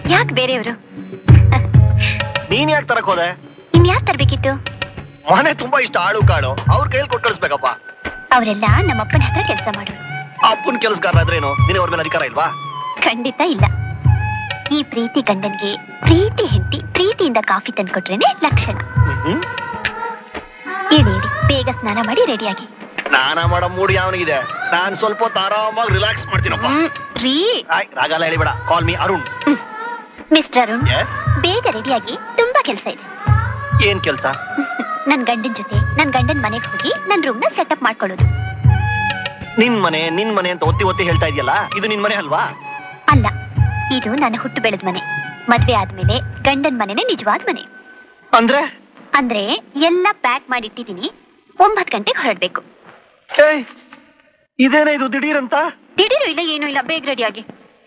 ಯಾಕೆ ಬೇರೆಯವರು ನೀನ್ ಯಾಕೆ ತರಕ್ ಹೋದೆ ಇನ್ಯಾಕ್ ತರ್ಬೇಕಿತ್ತು ಮನೆ ತುಂಬಾ ಇಷ್ಟ ಆಳು ಕಾಳು ಅವ್ರ ಕೈಯಲ್ಲಿ ಕೊಟ್ಟು ಕಳಿಸ್ಬೇಕಪ್ಪ ಅವರೆಲ್ಲ ನಮ್ಮಪ್ಪನ ಹತ್ರ ಕೆಲಸ ಮಾಡೋರು ಅಪ್ಪನ್ ಕೆಲಸಗಾರ ಆದ್ರೇನು ನಿನಗೆ ಅವ್ರ ಮೇಲೆ ಅಧಿಕಾರ ಇಲ್ವಾ ಖಂಡಿತ ಇಲ್ಲ ಈ ಪ್ರೀತಿ ಗಂಡನ್ಗೆ ಪ್ರೀತಿ ಹೆಂಡತಿ ಪ್ರೀತಿಯಿಂದ ಕಾಫಿ ತಂದ್ಕೊಟ್ರೇನೆ ಲಕ್ಷಣ ಹ್ಮ್ ಹೇಳಿ ಹೇಳಿ ಬೇಗ ಸ್ನಾನ ಮಾಡಿ ರೆಡಿಯಾಗಿ ಸ್ನಾನ ಮಾಡೋ ಮೂಡ್ ಯಾವನಿಗಿದೆ ನಾನ್ ಸ್ವಲ್ಪ ಹೊತ್ತು ಆರಾಮಾಗಿ ರಿಲ್ಯಾಕ್ಸ್ ಮಾಡ್ತೀನಪ್ಪ ರೀ ಆಯ್ ರಾಗಲ್ಲ ಹೇಳಿಬೇಡ call me Arun mister Arun yes ಬೇಗ ರೆಡಿಯಾಗಿ ತುಂಬಾ ಕೆಲಸ ಇದೆ ಏನ್ ಕೆಲ್ಸ ನನ್ ಗಂಡನ್ ಜೊತೆ ನನ್ ಗಂಡನ್ ಮನೆಗೆ ಹೋಗಿ ನನ್ ರೂಮ್ ನ ಸೆಟಪ್ ಮಾಡ್ಕೊಳ್ಳೋದು ನಿನ್ ಮನೆ ನಿನ್ ಮನೆ ಅಂತ ಒತ್ತಿ ಒತ್ತಿ ಹೇಳ್ತಾ ಇದೆಯಲ್ಲ ಇದು ನಿನ್ ಮನೆ ಅಲ್ವಾ ಅಲ್ಲ ಇದು ನನ್ನ ಹುಟ್ಟು ಬೆಳೆದ ಮನೆ ಮದ್ವೆ ಆದ್ಮೇಲೆ ಗಂಡನ್ ಮನೆನೇ ನಿಜವಾದ ಮನೆ ಅಂದ್ರೆ ಅಂದ್ರೆ ಎಲ್ಲ ಪ್ಯಾಕ್ ಮಾಡಿ ಇಟ್ಟಿದ್ದೀನಿ ಒಂಬತ್ ಗಂಟೆಗೆ ಹೊರಡ್ಬೇಕು ಏಯ್ ಇದೇನೇ ಇದು ದಿಢೀರ್ ಅಂತ ದಿಢೀರು ಇಲ್ಲ ಏನು ಇಲ್ಲ ಬೇಗ ರೆಡಿಯಾಗಿ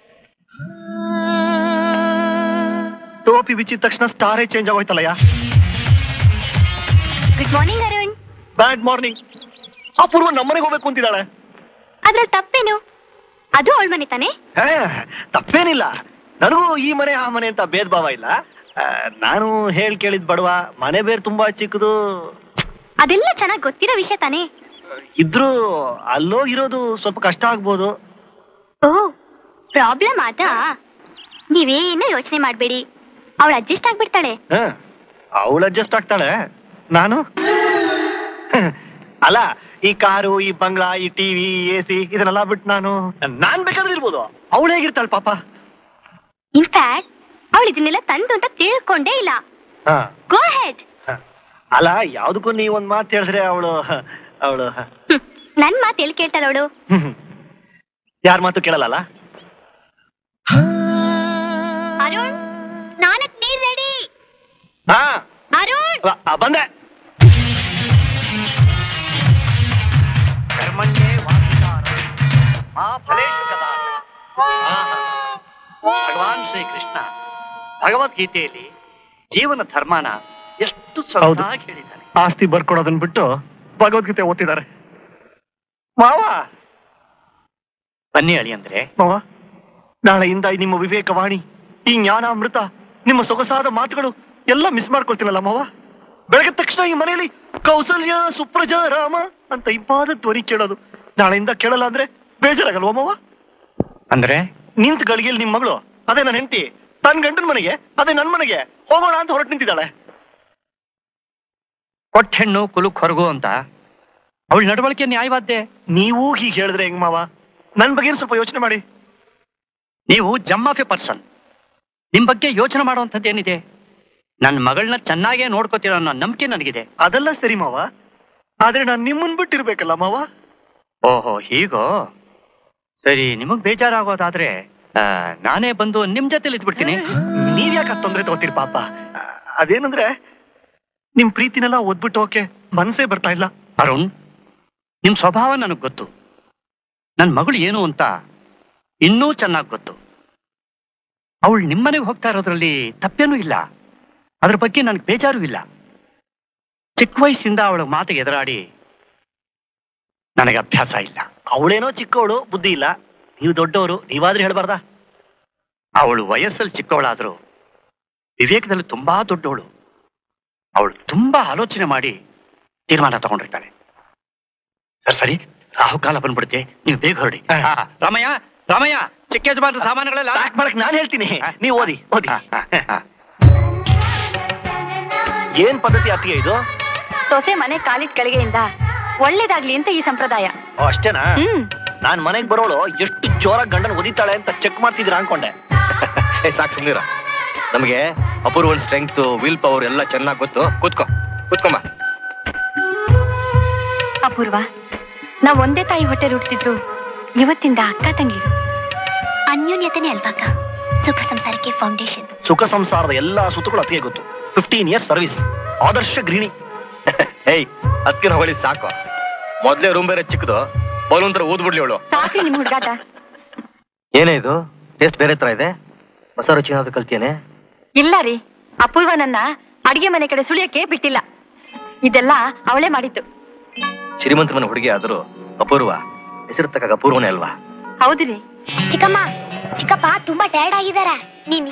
ಟೋಪಿ ಬಿಚ್ಚಿದ ತಕ್ಷಣ ಸ್ಟಾರೇ ಚೇಂಜ್ ಆಗೋಯ್ತಲ್ಲಯ್ಯ good morning Arun bad morning Apoorva ನಮ್ಮನೆಗೆ ಹೋಗ್ಬೇಕು ಅಂತಿದ್ದಾಳೆ ಅದ್ರಲ್ಲಿ ತಪ್ಪೇನು ಅದು ಅವಳ ಮನೆ ತಾನೆ ಹೇ, ತಪ್ಪೇನಿಲ್ಲ ನನಗೂ ಈ ಮನೆ ಆ ಮನೆ ಅಂತ ಭೇದ ಭಾವ ಇಲ್ಲ ಆ, ನಾನು ಹೇಳ್ ಕೇಳಿದ್ ಬಡವ ಮನೆ ಬೇರೆ ತುಂಬಾ ಚಿಕ್ಕದು ಅದೆಲ್ಲ ಚೆನ್ನಾಗಿ ಗೊತ್ತಿರೋ ವಿಷಯ ತಾನೇ ಇದ್ರೂ ಅಲ್ಲೋಗಿರೋದು ಸ್ವಲ್ಪ ಕಷ್ಟ ಆಗ್ಬೋದು ಓ ಪ್ರಾಬ್ಲಮ್ ಆದ ನೀವೇನು ಯೋಚನೆ ಮಾಡ್ಬೇಡಿ ಅವಳು ಅಡ್ಜಸ್ಟ್ ಆಗ್ಬಿಡ್ತಾಳೆ ಅವಳು ಅಡ್ಜಸ್ಟ್ ಆಗ್ತಾಳೆ ನಾನು ಅಲ್ಲ ಈ ಕಾರು ಈ ಬಂಗ್ಲಾ ಈ ಟಿವಿ ಎ ಸಿ ಇದನ್ನೆಲ್ಲ ಬಿಟ್ಟು ನಾನು ನಾನ್ ಬೇಕಾದ್ರೆ ಇರ್ಬೋದು ಅವಳು ಹೇಗಿರ್ತಾಳೆ ಪಾಪ ಇನ್ಫ್ಯಾಕ್ಟ್ ಅವಳು ಇದನ್ನೆಲ್ಲ ತಂದು ಅಂತ ತಿಳ್ಕೊಂಡೇ ಇಲ್ಲ ಹಾ ಗೋ ಹೆಡ್ ಅಲ್ಲ ಯಾವ್ದಕ್ಕೂ ನೀ ಒಂದ್ ಮಾತು ಹೇಳಿದ್ರೆ ಅವಳು ಅವಳು ನನ್ ಮಾತು ಎಲ್ಲಿ ಕೇಳ್ತಾಳ ಅವಳು ಯಾರ ಮಾತು ಕೇಳಲ್ಲ ಅರುಣ್ ಸ್ನಾನಕ್ ನೀರ್ ರೆಡಿ ಹಾ ಅರುಣ್ ಅ- ಅ, ಬಂದೆ ಕರ್ಮಣ್ಯೇ ವಾದಿತಾರ ಮಾ ಫಲೇಶು ಕದಾಚನ. ಆಹಾ. ಭಗವಾನ್ ಶ್ರೀಕೃಷ್ಣ ಭಗವದ್ಗೀತೆಯಲ್ಲಿ ಜೀವನ ಧರ್ಮನ ಎಷ್ಟು ಹೌದು. ಸೊಗಸಾಗಿ ಹೇಳಿದ್ದಾನೆ ಆಸ್ತಿ ಬರ್ಕೊಡೋದನ್ನ ಬಿಟ್ಟು ಭಗವದ್ಗೀತೆ ಓದ್ತಿದ್ದಾರೆ ಮಾವ ಬನ್ನಿ ಅಳಿ ಅಂದ್ರೆ ಮಾವ ನಾಳೆಯಿಂದ ಈ ನಿಮ್ಮ ವಿವೇಕವಾಣಿ ಈ ಜ್ಞಾನಾಮೃತ ನಿಮ್ಮ ಸೊಗಸಾದ ಮಾತುಗಳು ಎಲ್ಲ ಮಿಸ್ ಮಾಡ್ಕೊಳ್ತೀನಲ್ಲ ಮಾವ ಬೆಳಗ್ಗೆ ತಕ್ಷಣ ಈ ಮನೆಯಲ್ಲಿ ಕೌಸಲ್ಯ ಸುಪ್ರಜಾ ರಾಮ ಅಂತ ಇಂಪಾದ ಧ್ವನಿ ಕೇಳೋದು ನಾಳೆಯಿಂದ ಕೇಳಲ್ಲ ಅಂದ್ರೆ ಬೇಜಾರಾಗಲ್ವಾ ಮಾವ ಅಂದ್ರೆ ನಿಂತ ಗಳಿಗೆಯಲ್ಲಿ ನಿಮ್ ಮಗಳು ಅದೇ ನನ್ನ ಹೆಂಡತಿ ತನ್ನ ಗಂಡನ ಮನೆಗೆ ಅದೇ ನನ್ ಮನೆಗೆ ಹೋಗೋಣ ಅಂತ ಹೊರಟು ನಿಂತಿದ್ದಾಳೆ ಕೊಟ್ಟ ಹೆಣ್ಣು ಕುಲುಕ್ ಹೊರಗು ಅಂತ ಅವಳ ನಡವಳಿಕೆ ನ್ಯಾಯವಾದ್ದೆ ನೀವು ಹೀಗೆ ಹೇಳಿದ್ರೆ ಹೆಂಗ್ ಮಾವ ನನ್ ಬಗ್ಗೆ ಸ್ವಲ್ಪ ಯೋಚನೆ ಮಾಡಿ ನೀವು ಜಮ್ ಆಫ್ ಎ ಪರ್ಸನ್ ನಿಮ್ ಬಗ್ಗೆ ಯೋಚನೆ ಮಾಡುವಂಥದ್ದು ಏನಿದೆ ನನ್ನ ಮಗಳನ್ನ ಚೆನ್ನಾಗೇ ನೋಡ್ಕೋತೀರ ಅನ್ನೋ ನಂಬಿಕೆ ನನಗಿದೆ ಅದೆಲ್ಲ ಸರಿ ಮಾವ ಆದ್ರೆ ನಾನ್ ನಿಮ್ಮನ್ ಬಿಟ್ಟಿರ್ಬೇಕಲ್ಲ ಮಾವ ಓಹೋ ಹೀಗೋ ಸರಿ ನಿಮಗ್ ಬೇಜಾರಾಗೋದಾದ್ರೆ ಆ, ನಾನೇ ಬಂದು ನಿಮ್ ಜೊತೆಲಿ ಇದ್ಬಿಡ್ತೀನಿ ನೀವ್ ಯಾಕೆ ತೊಂದ್ರೆ ತಗೋತೀರಿ ಪಾಪ ಆ, ಅದೇನಂದ್ರೆ ನಿಮ್ ಪ್ರೀತಿನೆಲ್ಲ ಓದ್ಬಿಟ್ಟು ಓಕೆ ಮನ್ಸೇ ಬರ್ತಾ ಇಲ್ಲ ಅರುಣ್ ನಿಮ್ ಸ್ವಭಾವ ನನಗ್ ಗೊತ್ತು ನನ್ ಮಗಳು ಏನು ಅಂತ ಇನ್ನೂ ಚೆನ್ನಾಗ್ ಗೊತ್ತು ಅವಳು ನಿಮ್ಮನೆಗೆ ಹೋಗ್ತಾ ಇರೋದ್ರಲ್ಲಿ ತಪ್ಪೇನೂ ಇಲ್ಲ ಅದ್ರ ಬಗ್ಗೆ ನನ್ಗೆ ಬೇಜಾರು ಇಲ್ಲ ಚಿಕ್ಕ ವಯಸ್ಸಿಂದ ಅವಳ ಮಾತಿಗೆ ಎದುರಾಡಿ ನನಗೆ ಅಭ್ಯಾಸ ಇಲ್ಲ ಅವಳೇನೋ ಚಿಕ್ಕವಳು ಬುದ್ಧಿ ಇಲ್ಲ ನೀವು ದೊಡ್ಡವರು ನೀವಾದ್ರೆ ಹೇಳ್ಬಾರ್ದಾ ಅವಳು ವಯಸ್ಸಲ್ಲಿ ಚಿಕ್ಕವಳಾದ್ರೂ ವಿವೇಕದಲ್ಲಿ ತುಂಬಾ ದೊಡ್ಡವಳು ಅವಳು ತುಂಬಾ ಆಲೋಚನೆ ಮಾಡಿ ತೀರ್ಮಾನ ತಗೊಂಡಿರ್ತಾಳೆ ಸರಿ ಸರಿ ರಾಹುಕಾಲ ಬಂದ್ಬಿಡುತ್ತೆ ನೀವು ಬೇಗ ಹೊರಡಿ ಹಾ. ಆ, ರಾಮಯ್ಯ ರಾಮಯ್ಯ ಚಿಕ್ಕ ಯಜಮಾನ್ರ ಸಾಮಾನುಗಳೆಲ್ಲ ಪ್ಯಾಕ್ ಮಾಡಕ್ ನಾನ್ ಹೇಳ್ತೀನಿ ನೀವು ಓದಿ ಓದಿ ಹಾ, ಹಾ, ಹಾ. ಏನ್ ಪದ್ಧತಿ ಅತ್ತಿಗೆ ಇದು ಸೊಸೆ ಮನೆ ಕಾಲಿಟ್ ಕೆಳಗೆಯಿಂದ ಒಳ್ಳೇದಾಗ್ಲಿ ಅಂತ ಈ ಸಂಪ್ರದಾಯ ಓ, ಅಷ್ಟೇನಾ ಹ್ಮ್ ನಾನ್ ಮನೆಗ್ ಬರೋಳು ಎಷ್ಟು ಜೋರಾಗಿ ಗಂಡನ್ ಒದಿತಾಳೆ ಅಂತ ಚೆಕ್ ಮಾಡ್ತಿದ್ದೀರಾ ಅನ್ಕೊಂಡೆ ಏ ಸಾಕು ಸುಮ್ನಿರ ನಮಗೆ ಅಪೂರ್ವನ್ ಸ್ಟ್ರೆಂಗ್ತ್ ವಿಲ್ ಪವರ್ ಎಲ್ಲ ಚೆನ್ನಾಗಿ ಗೊತ್ತು ಕೂತ್ಕೋ ಕೂತ್ಕೊಂಬ ಅಪೂರ್ವ ನಾವ್ ಒಂದೇ ತಾಯಿ ಹೊಟ್ಟೆ ಹುಟ್ಟಿದ್ರು ಇವತ್ತಿಂದ ಅಕ್ಕ ತಂಗಿರು ಅನ್ಯೋನ್ಯತೆನೇ ಅಲ್ವಾಕ ಸುಖ ಸಂಸಾರಕ್ಕೆ ಫೌಂಡೇಶನ್ ಸುಖ ಸಂಸಾರದ ಎಲ್ಲಾ ಸುತ್ತುಗಳು ಅತಿಗೆ ಗೊತ್ತು ಫಿಫ್ಟೀನ್ ಇಯರ್ಸ್ ಸರ್ವಿಸ್ ಆದರ್ಶ ಗೃಹಿಣಿ ಏಯ್ ಅದಕ್ಕಿನ ಹೊಳಿ ಸಾಕು ಮೊದ್ಲೇ ರೂಮ್ ಬೇರೆ ಚಿಕ್ಕದು ಬಲೂನ್ ತರ ಊದ್ಬಿಡ್ಲಿ ಅವಳು ಸಾಕ್ಲಿ ನಿಮ್ ಹುಡುಗಾಟ ಏನೇ ಇದು ಟೇಸ್ಟ್ ಬೇರೆ ತರ ಇದೆ ಹೊಸ ರುಚಿ ಏನಾದ್ರು ಕಲ್ತಿಯೇನೆ ಇಲ್ಲ ರೀ ಅಪೂರ್ವ ನನ್ನ ಅಡಿಗೆ ಮನೆ ಕಡೆ ಸುಳಿಯಕ್ಕೆ ಬಿಟ್ಟಿಲ್ಲ ಇದೆಲ್ಲ ಅವಳೇ ಮಾಡಿದ್ದು ಶ್ರೀಮಂತ ಮನೆ ಹುಡುಗಿ ಆದರೂ ಅಪೂರ್ವ ಹೆಸರು ತಕ್ಕ ಅಪೂರ್ವನೇ ಅಲ್ವಾ ಹೌದ್ರಿ ಚಿಕ್ಕಮ್ಮ ಚಿಕ್ಕಪ್ಪ ತುಂಬಾ ಟಯರ್ಡ್ ಆಗಿದಾರ ನೀನ್